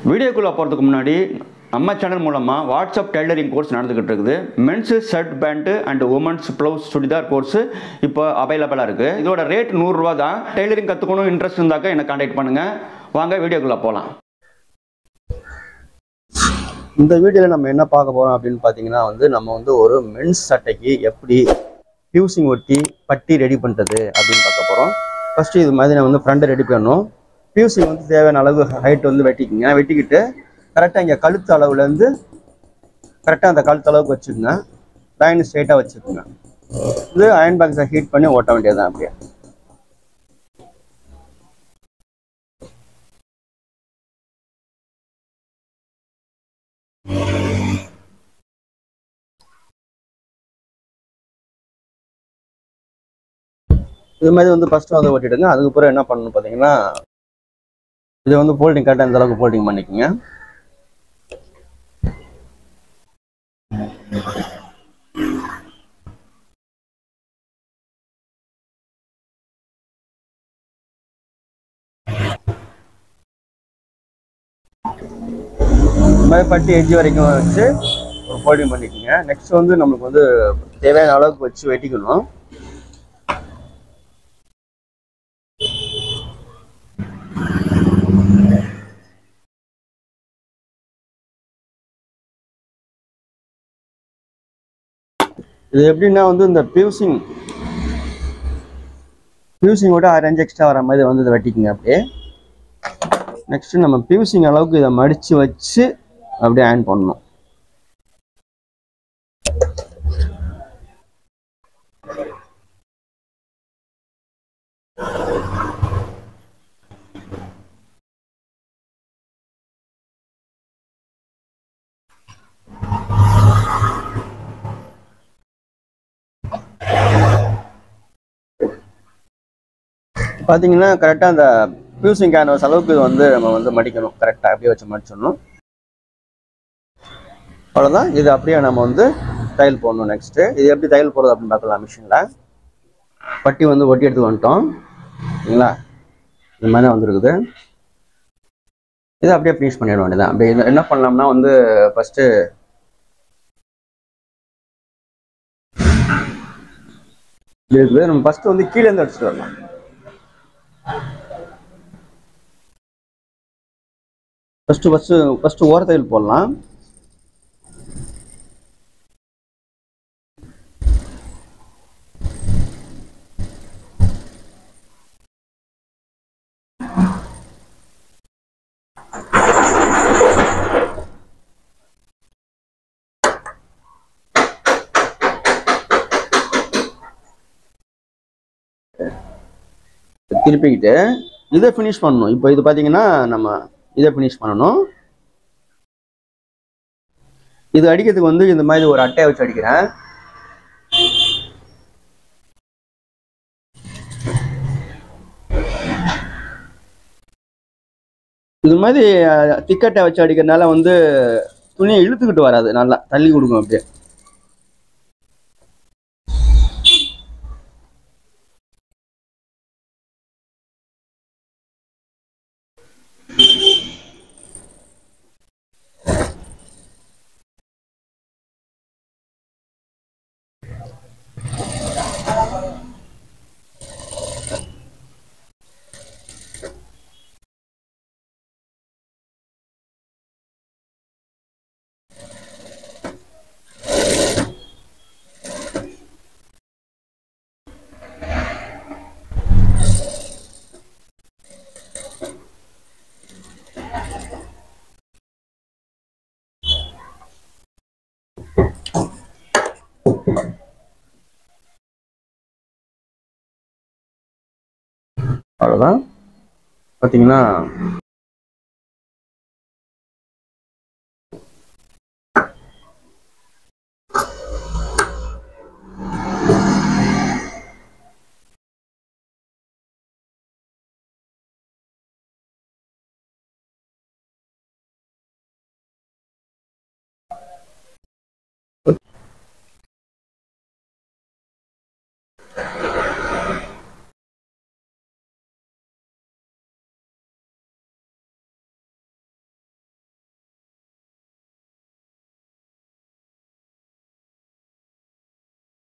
வீடியோக்குள்ளே போகிறதுக்கு முன்னாடி நம்ம சேனல் மூலமாக வாட்ஸ்அப் டெய்லரிங் கோர்ஸ் நடந்துக்கிட்டு இருக்குது men's shirt pant and women's blouse churidar course இப்போ அவைலபிளாக இருக்குது இதோட ரேட் நூறுரூவா தான் டெய்லரிங் கற்றுக்கணும் இன்ட்ரெஸ்ட் இருந்தாக்க என்னை காண்டாக்ட் பண்ணுங்கள் வாங்க வீடியோக்குள்ளே போகலாம் இந்த வீடியோவில் நம்ம என்ன பார்க்க போகிறோம் அப்படின்னு பார்த்தீங்கன்னா வந்து நம்ம வந்து ஒரு மென்ஸ் சட்டைக்கு எப்படி ஃபியூசிங் ஒட்டி பட்டி ரெடி பண்ணுறது அப்படின்னு பார்க்க போகிறோம் ஃபஸ்ட்டு இது மாதிரி நான் வந்து ஃப்ரண்ட்டை ரெடி பண்ணணும் ஃபியூசிங் வந்து தேவையான அளவு ஹைட் வந்து வெட்டிக்குங்க வெட்டிக்கிட்டு கரெக்டாக இங்கே கழுத்து அளவுலேருந்து கரெக்டாக அந்த கழுத்து அளவுக்கு வச்சுக்கோங்க லைன் ஸ்ட்ரைட்டாக வச்சுக்கோங்க இது அயன் பாக்ஸை ஹீட் பண்ணி ஓட்ட வேண்டியதுதான் அப்படியே இது மாதிரி வந்து ஃபஸ்ட்டு வந்து ஓட்டிடுங்க அதுக்கப்புறம் என்ன பண்ணணும் பார்த்தீங்கன்னா இதை வந்து ஃபோல்டிங் கரெக்டாக இந்த அளவுக்கு ஃபோல்டிங் பண்ணிக்கோங்க இந்த மாதிரி பட்டி எட்ஜ் வரைக்கும் வச்சு ஒரு ஃபோல்டிங் பண்ணிக்கோங்க நெக்ஸ்ட் வந்து நம்மளுக்கு வந்து தேவையான அளவுக்கு வச்சு வெட்டிக்கணும் இது எப்படின்னா வந்து இந்த பியூசிங் பியூசிங்கோட அரைஞ்சு எக்ஸ்ட்ரா வர மாதிரி வந்து இதை வெட்டிக்குங்க அப்படியே நெக்ஸ்ட் நம்ம பியூசிங் அளவுக்கு இதை மடிச்சு வச்சு அப்படியே ஆன் பண்ணணும் பார்த்தீங்கன்னா கரெக்டாக அந்த பியூசிங் கேன்வஸ் அளவுக்கு இது வந்து நம்ம வந்து மடிக்கணும் கரெக்டாக அப்படியே வச்சு மடிச்சிடணும் அவ்வளோதான் இது அப்படியே நம்ம வந்து தையல் போடணும் நெக்ஸ்ட்டு இது எப்படி தையல் போடுறது அப்படின்னு பார்க்கலாம் மிஷினில் பட்டி வந்து ஒட்டி எடுத்து வந்துட்டோம் சரிங்களா இது மாதிரி வந்துருக்குது இதை அப்படியே ஃபினிஷ் பண்ணிட வேண்டியதான் அப்படியே இது என்ன பண்ணலாம்னா வந்து ஃபஸ்ட்டு இருக்குது நம்ம ஃபஸ்ட்டு வந்து கீழேருந்து அடிச்சுட்டு வரலாம் ஃபஸ்ட்டு ஃபஸ்ட்டு ஃபஸ்ட்டு ஓரத்தையில் போடலாம் திருப்பிக்கிட்டு இதை ஃபினிஷ் பண்ணணும் இப்போ இது பார்த்தீங்கன்னா நம்ம இதை ஃபினிஷ் பண்ணணும் இது அடிக்கிறதுக்கு வந்து இந்த மாதிரி ஒரு அட்டையை வச்சு அடிக்கிறேன் இது மாதிரி திக்கட்டை வச்சு அடிக்கிறதுனால வந்து துணியை இழுத்துக்கிட்டு வராது நல்லா தள்ளி கொடுக்கும் அப்படியே அவ்வளோதான் பார்த்தீங்கன்னா